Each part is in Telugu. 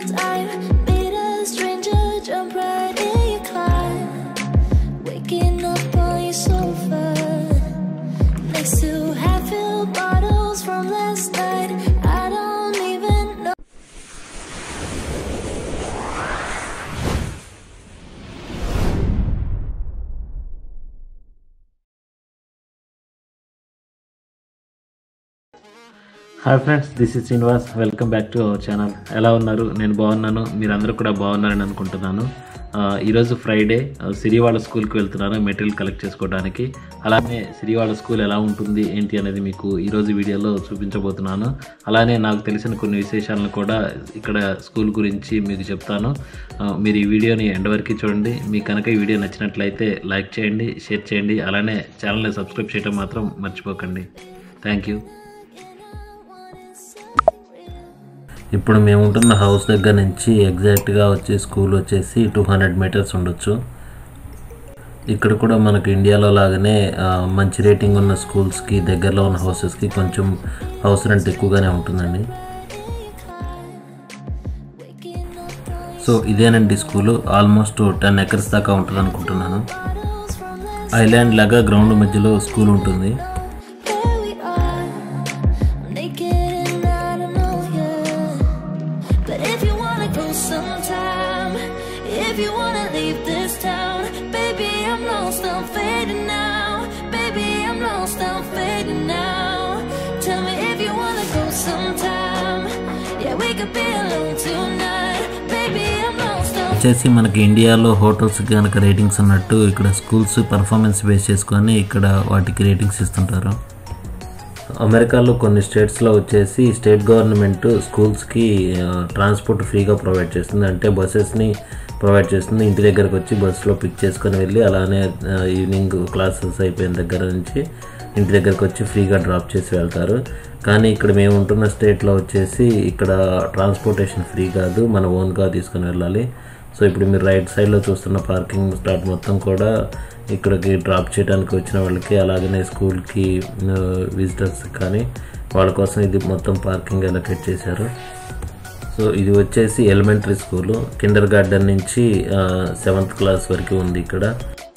time. Meet a stranger, jump right in your car. Waking up on your sofa. Next to half filled bottles from last night. I don't even know. Hi friends this is Srinivas welcome back to our channel ఎలా ఉన్నారు నేను బాగున్నాను మీరందరూ కూడా బాగున్నారని అనుకుంటున్నాను ఆ, ఈరోజు ఫ్రైడే ఆ, సిరివాడ స్కూల్కి వెళ్తున్నాను మెటీరియల్ కలెక్ట్ చేసుకోవడానికి అలానే సిరివాడ స్కూల్ ఎలా ఉంటుంది ఏంటి అనేది మీకు ఈరోజు వీడియోలో చూపించబోతున్నాను అలానే నాకు తెలిసిన కొన్ని విశేషాలను కూడా ఇక్కడ స్కూల్ గురించి మీకు చెప్తాను ఆ, మీరు ఈ వీడియోని ఎండ్ వరకు చూడండి మీకు కనుక ఈ వీడియో నచ్చినట్లయితే లైక్ చేయండి షేర్ చేయండి అలానే ఛానల్ని సబ్స్క్రైబ్ చేయడం మాత్రం మర్చిపోకండి థ్యాంక్ యూ ఇప్పుడు మేము ఉంటున్న హౌస్ దగ్గర నుంచి ఎగ్జాక్ట్గా వచ్చే స్కూల్ వచ్చేసి టూ హండ్రెడ్ మీటర్స్ ఉండొచ్చు ఇక్కడ కూడా మనకు ఇండియాలో లాగానే ఆ, మంచి రేటింగ్ ఉన్న స్కూల్స్కి దగ్గరలో ఉన్న హౌసెస్కి కొంచెం హౌస్ రెంట్ ఎక్కువగానే ఉంటుందండి సో ఇదేనండి స్కూలు ఆల్మోస్ట్ టెన్ ఎకర్స్ దాకా ఉంటుంది అనుకుంటున్నాను ఐలాండ్ లాగా గ్రౌండ్ మధ్యలో స్కూల్ ఉంటుంది There we are, naked and I don't know ya. But if you wanna go sometime, if you wanna leave this town, baby, I'm lost, I'm fading now. Baby, I'm lost, I'm fading now. Tell me if you wanna go sometime. Yeah, we could be alone tonight. Baby, I'm lost, I'm వచ్చేసి మనకి ఇండియాలో హోటల్స్ కనుక రేటింగ్స్ ఉన్నట్టు ఇక్కడ స్కూల్స్ పర్ఫార్మెన్స్ బేస్ చేసుకొని ఇక్కడ వాటికి రేటింగ్స్ ఇస్తుంటారు అమెరికాలో కొన్ని స్టేట్స్లో వచ్చేసి స్టేట్ గవర్నమెంట్ స్కూల్స్కి ట్రాన్స్పోర్ట్ ఫ్రీగా ప్రొవైడ్ చేస్తుంది అంటే బస్సెస్ని ప్రొవైడ్ చేస్తుంది ఇంటి దగ్గరకు వచ్చి బస్సులో పిక్ చేసుకొని వెళ్ళి అలానే ఆ, ఈవినింగ్ క్లాసెస్ అయిపోయిన దగ్గర నుంచి ఇంటి దగ్గరకు వచ్చి ఫ్రీగా డ్రాప్ చేసి వెళ్తారు కానీ ఇక్కడ మేము ఉంటున్న స్టేట్లో వచ్చేసి ఇక్కడ ట్రాన్స్పోర్టేషన్ ఫ్రీ కాదు మన ఓన్గా తీసుకొని వెళ్ళాలి సో ఇప్పుడు మీరు రైట్ సైడ్లో చూస్తున్న పార్కింగ్ స్లాట్ మొత్తం కూడా ఇక్కడికి డ్రాప్ చేయడానికి వచ్చిన వాళ్ళకి అలాగనే స్కూల్కి విజిటర్స్ కానీ వాళ్ళ కోసం ఇది మొత్తం పార్కింగ్ అలొకేట్ చేశారు సో ఇది వచ్చేసి ఎలిమెంటరీ స్కూలు కిండర్ గార్డెన్ నుంచి సెవెంత్ క్లాస్ వరకు ఉంది ఇక్కడ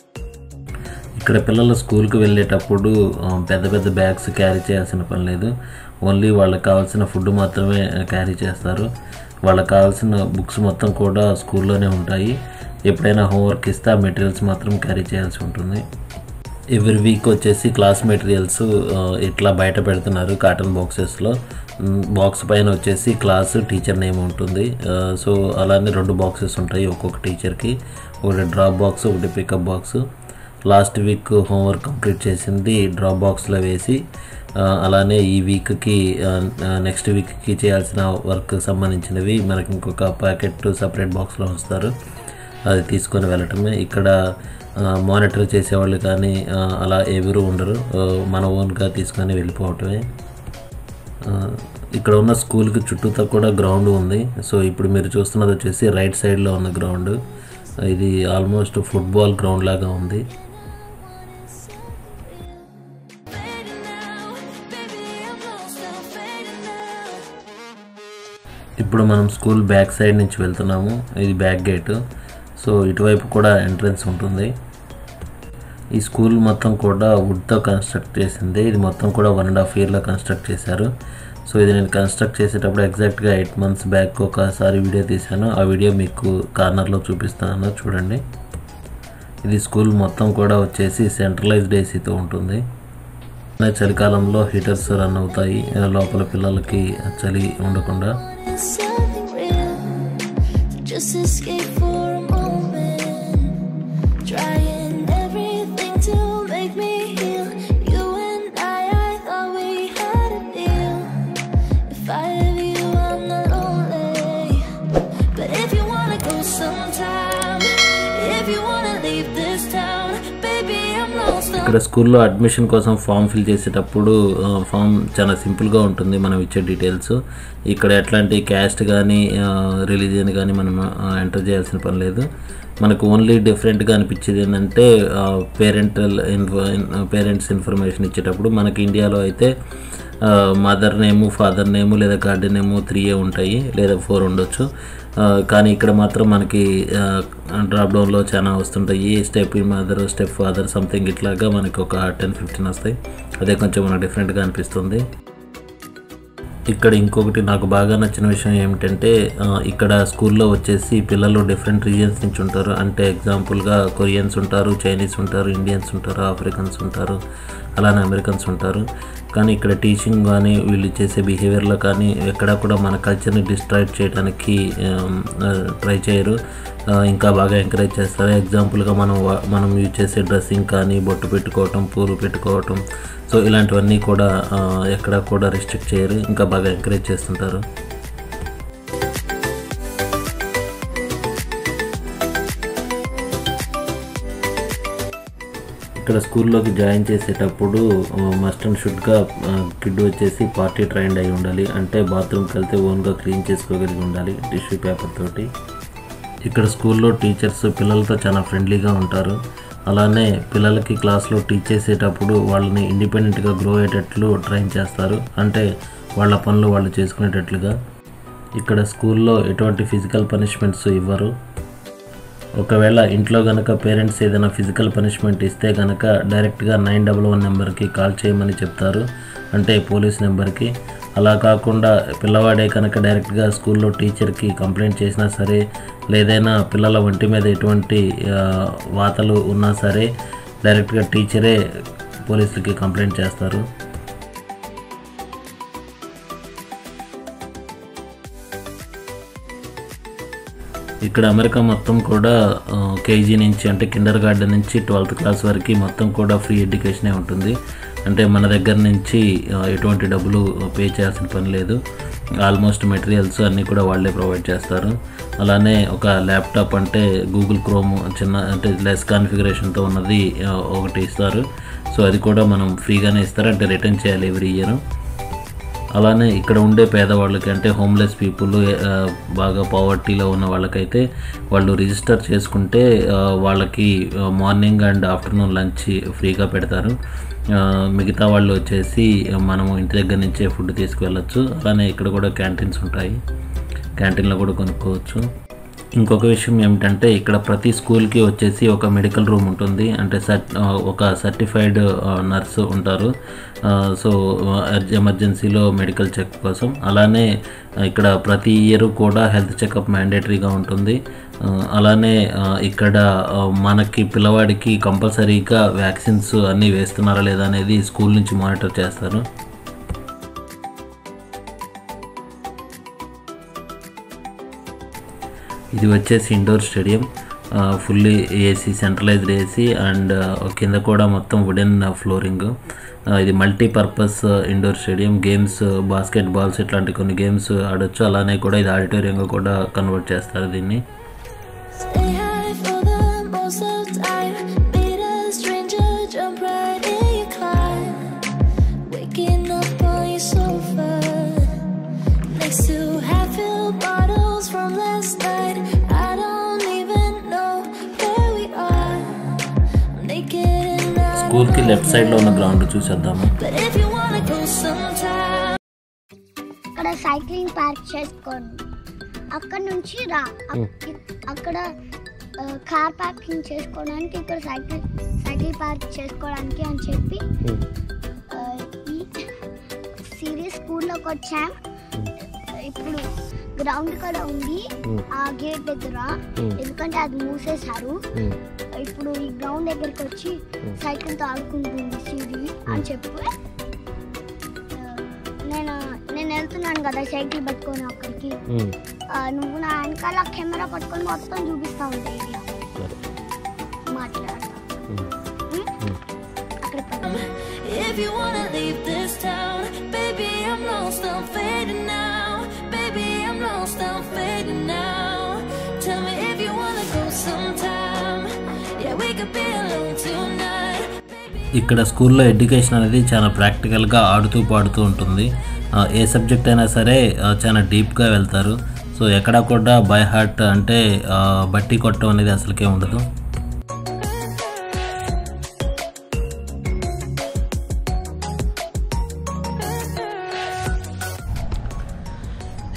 ఇక్కడ పిల్లలు స్కూల్కి వెళ్ళేటప్పుడు ఆ, పెద్ద పెద్ద బ్యాగ్స్ క్యారీ చేయాల్సిన పని లేదు ఓన్లీ వాళ్ళకి కావాల్సిన ఫుడ్ మాత్రమే క్యారీ చేస్తారు వాళ్ళకి కావాల్సిన బుక్స్ మొత్తం కూడా స్కూల్లోనే ఉంటాయి ఎప్పుడైనా హోంవర్క్ ఇస్తే ఆ మెటీరియల్స్ మాత్రం క్యారీ చేయాల్సి ఉంటుంది ఎవ్రీ వీక్ వచ్చేసి క్లాస్ మెటీరియల్స్ ఆ, ఇట్లా బయట పెడుతున్నారు కాటన్ బాక్సెస్లో బాక్స్ పైన వచ్చేసి క్లాస్ టీచర్ నేమ్ ఉంటుంది ఆ, సో అలానే రెండు బాక్సెస్ ఉంటాయి ఒక్కొక్క టీచర్కి ఒకటి డ్రాప్ బాక్స్ ఒకటి pickup box last week homework complete చేసింది డ్రాప్ బాక్స్లో వేసి ఆ, అలానే ఈ వీక్కి నెక్స్ట్ వీక్కి చేయాల్సిన వర్క్ సంబంధించినవి మనకి ఇంకొక ప్యాకెట్ సపరేట్ బాక్స్లో ఉంచుతారు అది తీసుకొని వెళ్ళటమే ఇక్కడ మానిటర్ చేసేవాళ్ళు కానీ ఆ, అలా ఎవరు ఉండరు ఆ, మన ఓన్గా తీసుకొని వెళ్ళిపోవటమే ఆ, ఇక్కడ ఉన్న స్కూల్కి చుట్టూతో కూడా గ్రౌండ్ ఉంది సో ఇప్పుడు మీరు చూస్తున్నది వచ్చేసి రైట్ సైడ్లో ఉన్న గ్రౌండ్ ఇది ఆల్మోస్ట్ ఫుట్బాల్ గ్రౌండ్ లాగా ఉంది fading now. Baby, I'm lost, I'm fading now. ఇప్పుడు మనం స్కూల్ బ్యాక్ సైడ్ నుంచి వెళ్తున్నాము ఇది బ్యాక్ గేట్ సో ఇటువైపు కూడా ఎంట్రన్స్ ఉంటుంది ఈ స్కూల్ మొత్తం కూడా వుడ్తో కన్స్ట్రక్ట్ చేసింది ఇది మొత్తం కూడా వన్ అండ్ హాఫ్ ఇయర్లో కన్స్ట్రక్ట్ చేశారు సో ఇది నేను కన్స్ట్రక్ట్ చేసేటప్పుడు ఎగ్జాక్ట్గా ఎయిట్ మంత్స్ బ్యాక్ ఒకసారి వీడియో తీశాను ఆ వీడియో మీకు కార్నర్లో చూపిస్తాను చూడండి ఇది స్కూల్ మొత్తం కూడా వచ్చేసి సెంట్రలైజ్డ్ ఏసీతో ఉంటుంది చలికాలంలో హీటర్స్ రన్ అవుతాయి లోపల పిల్లలకి చలి ఉండకుండా Something real to just escape for a moment. Trying everything to make me heal. You and I, I thought we had a deal. If I have you, I'm not lonely. But if you wanna go sometime, if you wanna leave this town, baby, I'm lost. I'm ఇక్కడ స్కూల్లో అడ్మిషన్ కోసం ఫామ్ ఫిల్ చేసేటప్పుడు ఆ, ఫామ్ చాలా సింపుల్గా ఉంటుంది మనం ఇచ్చే డీటెయిల్స్ ఇక్కడ ఎట్లాంటి క్యాస్ట్ కానీ రిలీజియన్ కానీ మనం ఎంటర్ చేయాల్సిన పని లేదు మనకు ఓన్లీ డిఫరెంట్గా అనిపించేది ఏంటంటే పేరెంటల్ ఇన్ఫో పేరెంట్స్ ఇన్ఫర్మేషన్ ఇచ్చేటప్పుడు మనకి ఇండియాలో అయితే మదర్ నేము ఫాదర్ నేము లేదా గార్డెన్ నేము త్రీ ఏ ఉంటాయి లేదా ఫోర్ ఉండొచ్చు ఆ, కానీ ఇక్కడ మాత్రం మనకి డ్రాప్ డౌన్లో చాలా వస్తుంటాయి step mother step father something ఇట్లాగా మనకి ఒక టెన్ ఫిఫ్టీన్ వస్తాయి అదే కొంచెం మనకు డిఫరెంట్గా అనిపిస్తుంది ఇక్కడ ఇంకొకటి నాకు బాగా నచ్చిన విషయం ఏమిటంటే ఆ, ఇక్కడ స్కూల్లో వచ్చేసి పిల్లలు డిఫరెంట్ రీజియన్స్ నుంచి ఉంటారు అంటే ఎగ్జాంపుల్గా కొరియన్స్ ఉంటారు చైనీస్ ఉంటారు ఇండియన్స్ ఉంటారు ఆఫ్రికన్స్ ఉంటారు అలానే అమెరికన్స్ ఉంటారు కానీ ఇక్కడ టీచింగ్ కానీ వీళ్ళు చేసే బిహేవియర్లో కానీ ఎక్కడా కూడా మన కల్చర్ని డిస్ట్రాక్ట్ చేయడానికి ట్రై చేయరు ఆ, ఇంకా బాగా ఎంకరేజ్ చేస్తారు ఎగ్జాంపుల్గా మనం వా- మనం యూజ్ చేసే డ్రెస్సింగ్ కానీ బొట్టు పెట్టుకోవటం పూలు పెట్టుకోవటం సో ఇలాంటివన్నీ కూడా ఆ, ఎక్కడా కూడా రిస్ట్రిక్ట్ చేయరు ఇంకా బాగా ఎంకరేజ్ చేస్తుంటారు ఇక్కడ స్కూల్లోకి జాయిన్ చేసేటప్పుడు మస్ట్ అండ్ షుడ్గా కిడ్ వచ్చేసి పార్టీ ట్రైన్డ్ అయి ఉండాలి అంటే బాత్రూమ్కి వెళ్తే ఓన్గా క్లీన్ చేసుకోగలిగి ఉండాలి టిష్యూ పేపర్ తోటి ఇక్కడ స్కూల్లో టీచర్స్ పిల్లలతో చాలా ఫ్రెండ్లీగా ఉంటారు అలానే పిల్లలకి క్లాస్లో టీచ్ చేసేటప్పుడు వాళ్ళని ఇండిపెండెంట్గా గ్రో అయ్యేటట్లు ట్రైన్ చేస్తారు అంటే వాళ్ళ పనులు వాళ్ళు చేసుకునేటట్లుగా ఇక్కడ స్కూల్లో ఎటువంటి ఫిజికల్ పనిష్మెంట్స్ ఇవ్వరు ఒకవేళ ఇంట్లో గనక పేరెంట్స్ ఏదైనా ఫిజికల్ పనిష్మెంట్ ఇస్తే గనక డైరెక్ట్గా నైన్ డబల్ వన్ నెంబర్కి కాల్ చేయమని చెప్తారు అంటే పోలీస్ నెంబర్కి అలా కాకుండా పిల్లవాడే కనుక డైరెక్ట్గా స్కూల్లో టీచర్కి కంప్లైంట్ చేసినా సరే లేదైనా పిల్లల ఒంటి మీద ఎటువంటి ఆ, వాతలు ఉన్నా సరే డైరెక్ట్గా టీచరే పోలీసులకి కంప్లైంట్ చేస్తారు ఇక్కడ అమెరికా మొత్తం కూడా కేజీ నుంచి అంటే కిండర్ గార్డెన్ నుంచి ట్వెల్త్ క్లాస్ వరకు మొత్తం కూడా ఫ్రీ ఎడ్యుకేషనే ఉంటుంది అంటే మన దగ్గర నుంచి ఆ, ఎటువంటి డబ్బులు పే చేయాల్సిన పని లేదు ఆల్మోస్ట్ మెటీరియల్స్ అన్నీ కూడా వాళ్ళే ప్రొవైడ్ చేస్తారు అలానే ఒక ల్యాప్టాప్ అంటే గూగుల్ క్రోమ్ చిన్న అంటే లెస్ కాన్ఫిగరేషన్తో ఉన్నది ఆ, ఒకటి ఇస్తారు సో అది కూడా మనం ఫ్రీగానే ఇస్తారు అంటే రిటర్న్ చేయాలి ఎవ్రీ ఇయర్ అలానే ఇక్కడ ఉండే పేదవాళ్ళకి అంటే హోమ్లెస్ పీపుల్ బాగా పావర్టీలో ఉన్న వాళ్ళకైతే వాళ్ళు రిజిస్టర్ చేసుకుంటే ఆ, వాళ్ళకి మార్నింగ్ అండ్ ఆఫ్టర్నూన్ లంచ్ ఫ్రీగా పెడతారు ఆ, మిగతా వాళ్ళు వచ్చేసి మనము ఇంటి దగ్గర నుంచే ఫుడ్ తీసుకువెళ్ళచ్చు అలానే ఇక్కడ కూడా క్యాంటీన్స్ ఉంటాయి క్యాంటీన్లో కూడా కొనుక్కోవచ్చు ఇంకొక విషయం ఏమిటంటే ఇక్కడ ప్రతి స్కూల్కి వచ్చేసి ఒక మెడికల్ రూమ్ ఉంటుంది అంటే సర్ట్ ఆ, ఒక సర్టిఫైడ్ నర్స్ ఉంటారు ఆ, సో ఎమర్జెన్సీలో మెడికల్ చెక్ కోసం అలానే ఇక్కడ ప్రతి ఇయర్ కూడా హెల్త్ చెకప్ మ్యాండేటరీగా ఉంటుంది ఆ, అలానే ఆ, ఇక్కడ ఆ, మనకి పిల్లవాడికి కంపల్సరీగా వ్యాక్సిన్స్ అన్నీ వేస్తున్నారా లేదా అనేది స్కూల్ నుంచి మానిటర్ చేస్తారు ఇది వచ్చేసి indoor stadium fully AC centralised AC and కింద కూడా మొత్తం వుడెన్ ఫ్లోరింగ్ ఇది multipurpose indoor stadium games basketballs ఇట్లాంటి కొన్ని గేమ్స్ ఆడొచ్చు అలానే కూడా ఇది ఆడిటోరియంగా కూడా కన్వర్ట్ చేస్తారు దీన్ని Stay high for the most of the time. Meet a stranger, jump right in your car. Waking up on your sofa. Next to half-filled bottles from last night. I don't even know where we are. I'm naked and I స్కూల్కి లెఫ్ట్ సైడ్లో ఉన్న గ్రౌండ్ చూసేద్దాము But if you wanna go sometime. అక్కడ సైక్లింగ్ పార్క్ చేసుకోండి అక్కడ నుంచి రా అక్- అక్కడ ఆ, కార్ పార్కింగ్ చేసుకోవడానికి ఇక్కడ సైకిల్ సైకిల్ పార్క్ చేసుకోవడానికి అని చెప్పి ఆ, ఈ సిరీస్ స్కూల్లోకి వచ్చాం ఇప్పుడు గ్రౌండ్ కూడా ఉంది ఆ గేట్ దగ్గర ఎందుకంటే అది మూసేశారు ఇప్పుడు ఈ గ్రౌండ్ దగ్గరికి వచ్చి సైకిల్తో ఆడుకుంటుంది సిరి అని చెప్పి ఆ, నేను నేను వెళ్తున్నాను కదా సైకిల్ పట్టుకొని అక్కడికి ఆ, నువ్వు నా వెనకాల కెమెరా పట్టుకొని మొత్తం చూపిస్తా ఉంటాయి ఏరియా మాట్లాడతా ఉం? అక్కడ పట్టుకో. If you wanna leave this town, baby, I'm lost, I'm fading now. Baby, I'm lost, I'm fading now. Tell me if you wanna go sometime. Yeah, we could be alone tonight. ఇక్కడ స్కూల్లో ఎడ్యుకేషన్ అనేది చాలా ప్రాక్టికల్గా ఆడుతూ పాడుతూ ఉంటుంది ఆ, ఏ సబ్జెక్ట్ అయినా సరే ఆ, చాలా డీప్గా వెళ్తారు సో ఎక్కడా కూడా బై హార్ట్ అంటే ఆ, బట్టి కొట్టడం అనేది అసలుకే ఉండదు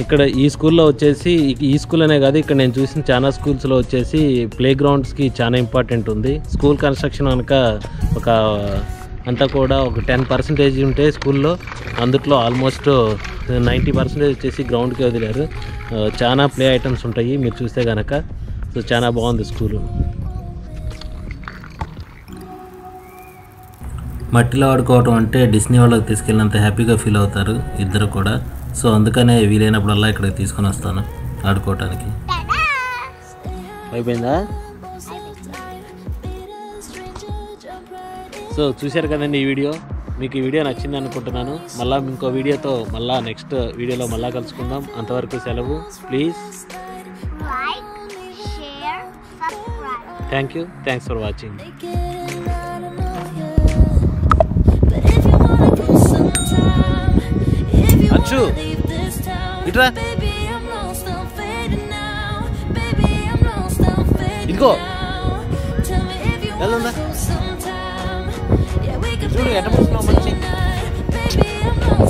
ఇక్కడ ఈ స్కూల్లో వచ్చేసి ఈ- ఈ స్కూల్ అనే కాదు ఇక్కడ నేను చూసిన చాలా స్కూల్స్లో వచ్చేసి ప్లే గ్రౌండ్స్కి చాలా ఇంపార్టెంట్ ఉంది స్కూల్ కన్స్ట్రక్షన్ కనుక ఒక అంతా కూడా ఒక టెన్ పర్సెంటేజ్ ఉంటే స్కూల్లో అందుట్లో ఆల్మోస్ట్ నైంటీ పర్సెంటేజ్ వచ్చేసి గ్రౌండ్కి వదిలేరు ఆ, చాలా ప్లే ఐటమ్స్ ఉంటాయి మీరు చూస్తే కనుక సో చాలా బాగుంది స్కూలు మట్టిలో ఆడుకోవటం అంటే డిస్నీ వాళ్ళకి తీసుకెళ్ళినంత హ్యాపీగా ఫీల్ అవుతారు ఇద్దరు కూడా సో అందుకనే వీలైనప్పుడల్లా ఇక్కడికి తీసుకొని వస్తాను ఆడుకోవటానికి అయిపోయిందా సో చూశారు కదండి ఈ వీడియో మీకు ఈ వీడియో నచ్చింది అనుకుంటున్నాను మళ్ళీ ఇంకో వీడియోతో మళ్ళీ నెక్స్ట్ వీడియోలో మళ్ళీ కలుసుకుందాం అంతవరకు సెలవు please like share subscribe thank you thanks for watching But if you wanna go sometime, if you Achu. wanna leave this town, Itra. baby, I'm lost, I'm faded now. Baby, I'm lost, I'm faded Idgo. now. Tell me if you Hello, wanna Nanda. go sometime. Yeah, we could చూడు, be ఎట్ట పోస్తున్నావు మంచి? tonight. Baby, I'm lost,